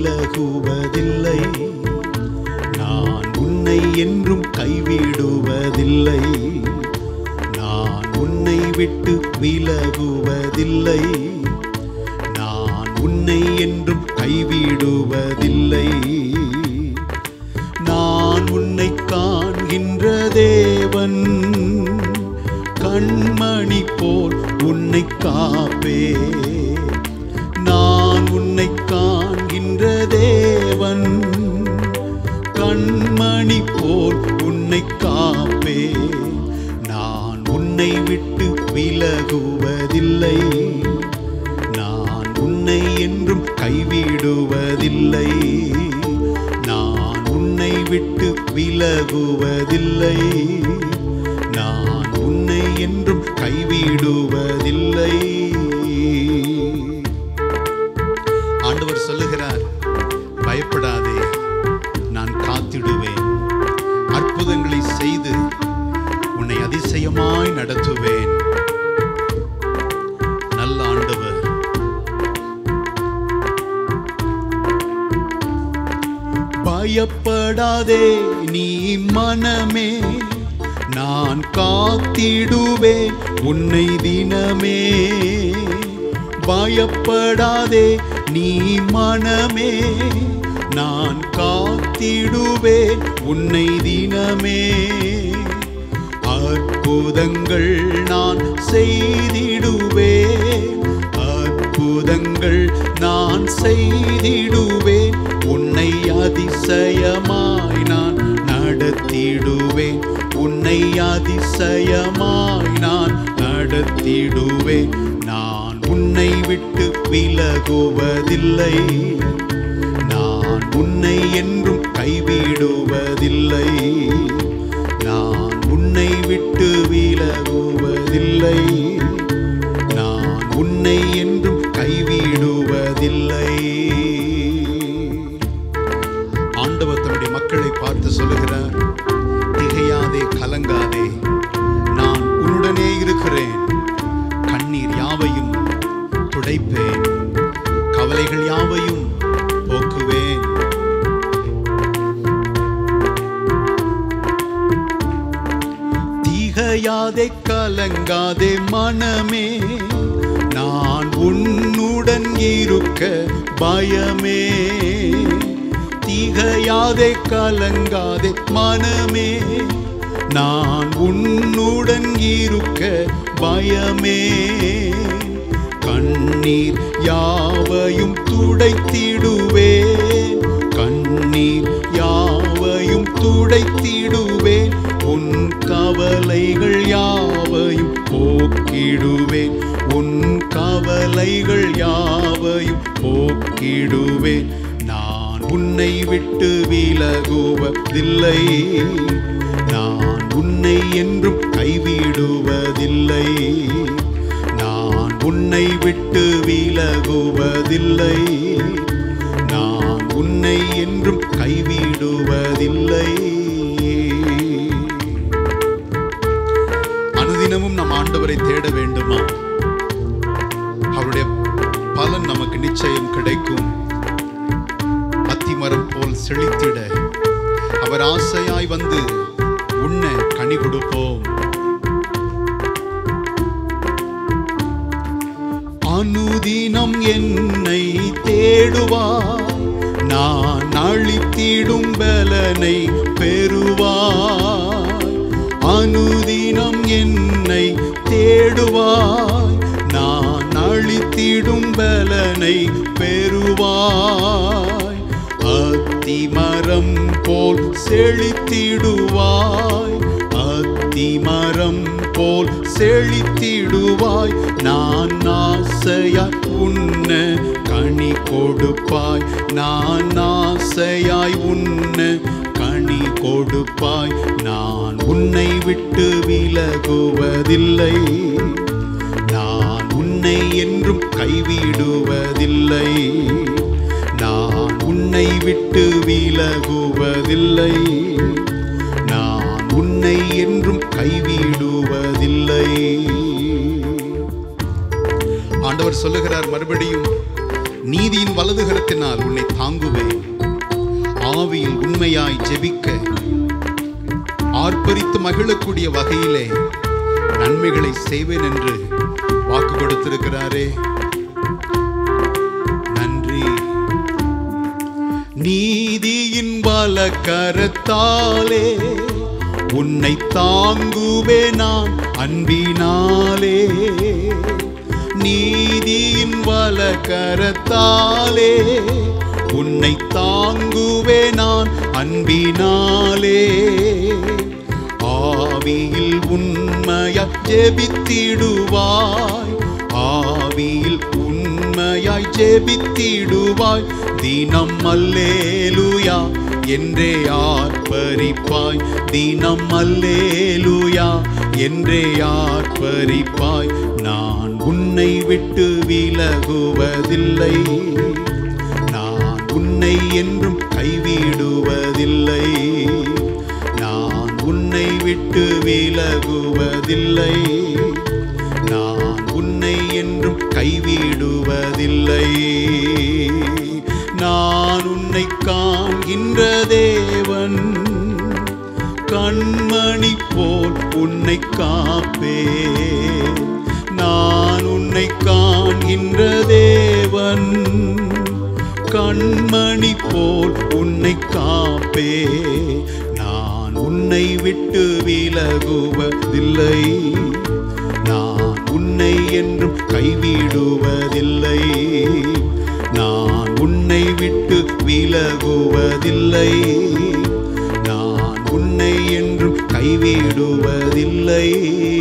விலகுவதில்லை நான் உன்னை என்றும் கைவிடுவதில்லை நான் உன்னை விட்டு விலகுவதில்லை நான் உன்னை என்றும் கைவிடுவதில்லை நான் உன்னை காண்கின்ற தேவன் கண்மணி போல் உன்னை காப்பே நான் உன்னை காண்கின்ற தேவன் கண்மணி போல் உன்னை காப்பே நான் உன்னை விட்டு விலகுவதில்லை நான் உன்னை என்றும் கைவிடுவதில்லை நான் உன்னை விட்டு விலகுவதில்லை நான் உன்னை என்றும் கைவிடுவதில்லை ஆண்டவர் சொல்லுகிறார் பயப்படாதே நான் காத்திடுவேன் அற்புதங்களை செய்து உன்னை அதிசயமாய் நடத்துவேன் நல்ல ஆண்டவர் பயப்படாதே நீ மனமே நான் காத்திடுவேன் உன்னை தினமே பயப்படாதே நீ மனமே நான் காத்திடுவேன் உன்னை தினமே அற்புதங்கள் நான் செய்திடுவேன் அற்புதங்கள் நான் செய்திடுவேன் உன்னை அதிசயமாய் நான் நடத்திடுவேன் உன்னை அதிசயமாய் நான் நடத்திடுவேன் நான் உன்னை விட்டு விலகுவதில்லை நான் உன்னை என்றும் கைவிடுவதில்லை நான் உன்னை விட்டு விலகுவதில்லை நான் உன்னை என்றும் கைவிடுவதில்லை ஆண்டவர் தன்னுடைய மக்களை பார்த்து சொல்லுகிறார் திகையாதே கலங்காதே நான் உன்னுடனே இருக்கிறேன் கண்ணீர் யாவையும் துடைப்பேன் கவலைகள் யாவையும் போக்குவேன் திகையாதே கலங்காதே மனமே நான் உன்னுடன் இருக்க பயமே திகையாதே கலங்காதே மனமே நான் உன்னுடன் இருக்க பயமே கண்ணீர் யாவையும் துடைத்திடுவேன் கண்ணீர் யாவையும் துடைத்திடுவேன் உன் கவலைகள் யாவையும் போக்கிடுவேன் உன் கவலைகள் யாவையும் போக்கிடுவேன் நான் உன்னை விட்டு விலகுவதில்லை நான் உன்னை என்றும் கைவிடுவதில்லை நான் உன்னை விட்டு விலகுவதில்லை நான் உன்னை என்றும் கைவிடுவதில்லை அனுதினமும் நம் ஆண்டவரை தேட வேண்டுமா அவருடைய பலன் நமக்கு நிச்சயம் கிடைக்கும் அத்திமரம் போல் செழித்திட அவர் ஆசையாய் வந்து உண்ண கனி கொடுப்போம் அனுதினம் என்னை தேடுவார் நான் அழித்திடும் பலனை பெறுவார் அனுதினம் என்னை தேடுவாய் நான் அழித்திடும் பலனை பெறுவாய் அத்திமரம் போல் செழித்திடுவாய் அத்திமரம் போல் செழித்திடுவாய் நான் ஆசையாய் உண்ண கனி கொடுப்பாய் நான் ஆசையாய் உண்ண கனி கொடுப்பாய் நான் உன்னை விட்டு விலகுவதில்லை நான் உன்னை என்றும் கைவிடுவதில்லை நான் உன்னை விட்டு விலகுவதில்லை நான் உன்னை என்றும் கைவிடுவதில்லை ஆண்டவர் சொல்லுகிறார் மறுபடியும் நீதியின் வலது கரத்தினால் உன்னை தாங்குவேன் ஆவியில் உண்மையாய் ஜெபிக்க ஆர்ப்பரித்து மகிழக்கூடிய வகையிலே நன்மைகளை செய்வேன் என்று வாக்கு கொடுத்திருக்கிறாரே நன்றி நீதியின் வலக்கரத்தாலே உன்னை தாங்குவே நான் அன்பினாலே நீதியின் வலக்கரத்தாலே உன்னை தாங்குவே நான் அன்பினாலே ஆவியில் உண்மையாய் ஜெபித்திடுவாய் ஆவியில் உண்மையாய் ஜெபித்திடுவாய் தினம் அல்லேலுயா என்றே ஆர்ப்பரிப்பாய் தினம் அல்லேலுயா என்றே ஆர்ப்பரிப்பாய் நான் உன்னை விட்டு விலகுவதில்லை நான் உன்னை என்றும் கைவிடுவதில்லை நான் உன்னை விட்டு விலகுவதில்லை நான் உன்னை என்றும் கைவிடுவதில்லை நான் உன்னை காண்கின்ற தேவன் கண்மணி போல் உன்னை காப்பே நான் உன்னை காண்கின்ற தேவன் கண்மணி போல் உன்னை காப்பே நான் உன்னை விட்டு விலகுவதில்லை நான் உன்னை என்றும் கைவிடுவதில்லை நான் உன்னை விட்டு விலகுவதில்லை நான் உன்னை என்றும் கைவிடுவதில்லை